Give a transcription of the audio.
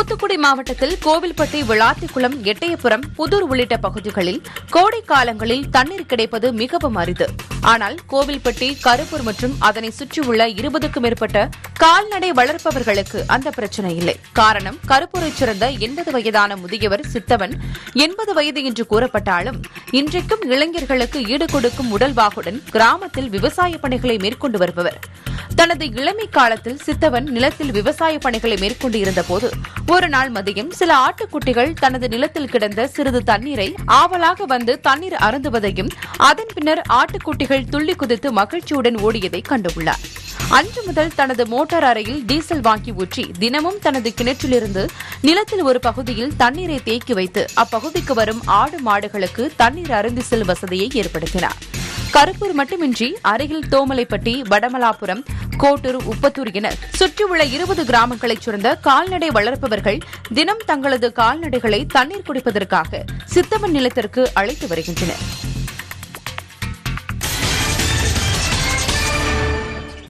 தூத்துக்குடி மாவட்டத்தில் கோவில்பட்டி விளாத்திக்குளம் எட்டயபுரம் புதூர் உள்ளிட்ட பகுதிகளில் கோடை காலங்களில் தண்ணீர் கிடைப்பது மிகவும் அரிது ஆனால் கோவில்பட்டி கருப்பூர் மற்றும் அதனை சுற்றியுள்ள இருபதுக்கும் மேற்பட்ட கால்நடை வளர்ப்பவர்களுக்கு அந்த பிரச்சனை இல்லை காரணம் கருப்பூரைச் சேர்ந்த எண்பது வயதான முதியவர் சித்தவன் எண்பது வயது என்று கூறப்பட்டாலும் இன்றைக்கும் இளைஞர்களுக்கு ஈடு கொடுக்கும் உடல்வாகுடன் கிராமத்தில் விவசாய பணிகளை மேற்கொண்டு வருபவர் தனது இளமை காலத்தில் சித்தவன் நிலத்தில் விவசாய பணிகளை மேற்கொண்டு இருந்தபோது ஒரு நாள் மதியம் சில ஆட்டுக்குட்டிகள் தனது நிலத்தில் கிடந்த சிறிது தண்ணீரை ஆவலாக வந்து தண்ணீர் அருந்துவதையும் அதன் பின்னர் ஆட்டுக்குட்டிகள் துள்ளி குதித்து மகிழ்ச்சியுடன் ஓடியதை கண்டுள்ளார் அன்று முதல் தனது மோட்டார் அறையில் டீசல் வாங்கி ஊற்றி தினமும் தனது கிணற்றிலிருந்து நிலத்தில் ஒரு பகுதியில் தண்ணீரை தேக்கி வைத்து அப்பகுதிக்கு வரும் ஆடு மாடுகளுக்கு தண்ணீர் அருந்தி செல்லும் வசதியை ஏற்படுத்தினார் கருப்பூர் மட்டுமின்றி அருகில் தோமலைப்பட்டி வடமலாபுரம் கோட்டூர் உப்பத்தூர் என சுற்றியுள்ள இருபது கிராமங்களைச் சேர்ந்த கால்நடை வளர்ப்பவர்கள் தினம் தங்களது கால்நடைகளை தண்ணீர் குடிப்பதற்காக சித்தவன் நிலத்திற்கு அழைத்து வருகின்றனர்